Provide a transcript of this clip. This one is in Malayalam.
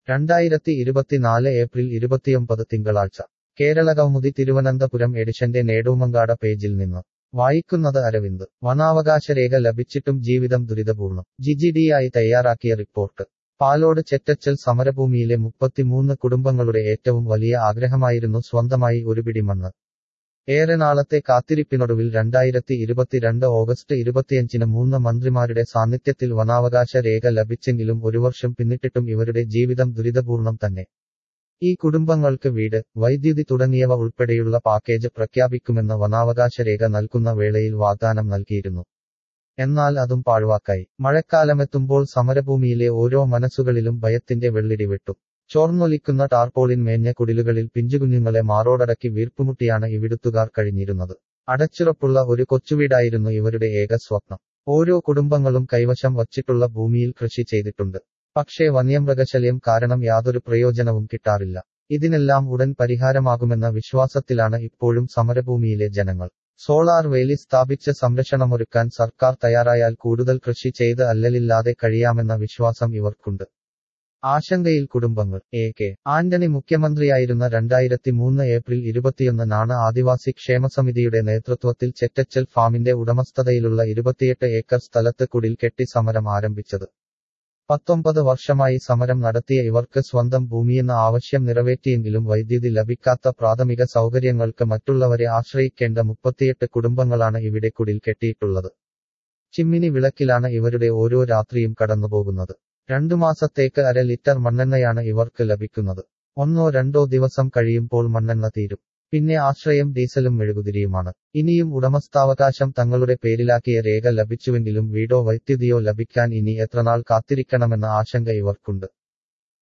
രണ്ടായിരത്തി ഇരുപത്തിനാല് ഏപ്രിൽ ഇരുപത്തിയൊമ്പത് തിങ്കളാഴ്ച കേരളകൗമുദി തിരുവനന്തപുരം എഡിഷന്റെ നേടൂമങ്കാട പേജിൽ നിന്ന് വായിക്കുന്നത് അരവിന്ദ് വനാവകാശ രേഖ ലഭിച്ചിട്ടും ജീവിതം ദുരിതപൂർണം ജിജിഡിയായി തയ്യാറാക്കിയ റിപ്പോർട്ട് പാലോട് ചെറ്റച്ചൽ സമരഭൂമിയിലെ മുപ്പത്തിമൂന്ന് കുടുംബങ്ങളുടെ ഏറ്റവും വലിയ ആഗ്രഹമായിരുന്നു സ്വന്തമായി ഒരു പിടി മണ്ണ് ഏറെ നാളത്തെ കാത്തിരിപ്പിനൊടുവിൽ രണ്ടായിരത്തി ഇരുപത്തിരണ്ട് ഓഗസ്റ്റ് ഇരുപത്തിയഞ്ചിന് മൂന്ന് മന്ത്രിമാരുടെ സാന്നിധ്യത്തിൽ വനാവകാശ രേഖ ലഭിച്ചെങ്കിലും ഒരു വർഷം പിന്നിട്ടിട്ടും ഇവരുടെ ജീവിതം ദുരിതപൂർണം തന്നെ ഈ കുടുംബങ്ങൾക്ക് വീട് വൈദ്യുതി തുടങ്ങിയവ ഉൾപ്പെടെയുള്ള പാക്കേജ് പ്രഖ്യാപിക്കുമെന്ന് വനാവകാശ രേഖ നൽകുന്ന വേളയിൽ വാഗ്ദാനം നൽകിയിരുന്നു എന്നാൽ അതും പാഴ്വാക്കായി മഴക്കാലമെത്തുമ്പോൾ സമരഭൂമിയിലെ ഓരോ മനസ്സുകളിലും ഭയത്തിന്റെ വെള്ളിടി വെട്ടും ചോർന്നൊലിക്കുന്ന ടാർപോളിൻ മേഞ്ഞ കുടിലുകളിൽ പിഞ്ചുകുഞ്ഞുങ്ങളെ മാറോടടക്കി വീർപ്പുമുട്ടിയാണ് ഇവിടുത്തുകാർ കഴിഞ്ഞിരുന്നത് അടച്ചുറപ്പുള്ള ഒരു കൊച്ചുവീടായിരുന്നു ഇവരുടെ ഏക സ്വപ്നം ഓരോ കുടുംബങ്ങളും കൈവശം വച്ചിട്ടുള്ള ഭൂമിയിൽ കൃഷി ചെയ്തിട്ടുണ്ട് പക്ഷേ വന്യമൃഗശല്യം കാരണം യാതൊരു പ്രയോജനവും കിട്ടാറില്ല ഇതിനെല്ലാം ഉടൻ പരിഹാരമാകുമെന്ന വിശ്വാസത്തിലാണ് ഇപ്പോഴും സമരഭൂമിയിലെ ജനങ്ങൾ സോളാർ വേലി സ്ഥാപിച്ച് സംരക്ഷണമൊരുക്കാൻ സർക്കാർ തയ്യാറായാൽ കൂടുതൽ കൃഷി ചെയ്ത് അല്ലലില്ലാതെ കഴിയാമെന്ന വിശ്വാസം ഇവർക്കുണ്ട് ആശങ്കയിൽ കുടുംബങ്ങൾ എ കെ ആന്റണി മുഖ്യമന്ത്രിയായിരുന്ന രണ്ടായിരത്തി മൂന്ന് ഏപ്രിൽ ഇരുപത്തിയൊന്നിനാണ് ആദിവാസി ക്ഷേമസമിതിയുടെ നേതൃത്വത്തിൽ ചെറ്റച്ചൽ ഫാമിന്റെ ഉടമസ്ഥതയിലുള്ള ഇരുപത്തിയെട്ട് ഏക്കർ സ്ഥലത്ത് കുടിൽ കെട്ടി സമരം ആരംഭിച്ചത് പത്തൊമ്പത് വർഷമായി സമരം നടത്തിയ ഇവർക്ക് സ്വന്തം ഭൂമിയെന്ന ആവശ്യം നിറവേറ്റിയെങ്കിലും വൈദ്യുതി ലഭിക്കാത്ത പ്രാഥമിക സൗകര്യങ്ങൾക്ക് മറ്റുള്ളവരെ ആശ്രയിക്കേണ്ട മുപ്പത്തിയെട്ട് കുടുംബങ്ങളാണ് ഇവിടെ കുടിൽ കെട്ടിയിട്ടുള്ളത് ചിമ്മിനി വിളക്കിലാണ് ഇവരുടെ ഓരോ രാത്രിയും കടന്നുപോകുന്നത് രണ്ടു മാസത്തേക്ക് അര ലിറ്റർ മണ്ണെണ്ണയാണ് ഇവർക്ക് ലഭിക്കുന്നത് ഒന്നോ രണ്ടോ ദിവസം കഴിയുമ്പോൾ മണ്ണെണ്ണ തീരും പിന്നെ ആശ്രയം ഡീസലും മെഴുകുതിരിയുമാണ് ഇനിയും ഉടമസ്ഥാവകാശം തങ്ങളുടെ പേരിലാക്കിയ രേഖ ലഭിച്ചുവെങ്കിലും വീടോ വൈദ്യുതിയോ ലഭിക്കാൻ ഇനി എത്രനാൾ കാത്തിരിക്കണമെന്ന ആശങ്ക ഇവർക്കുണ്ട്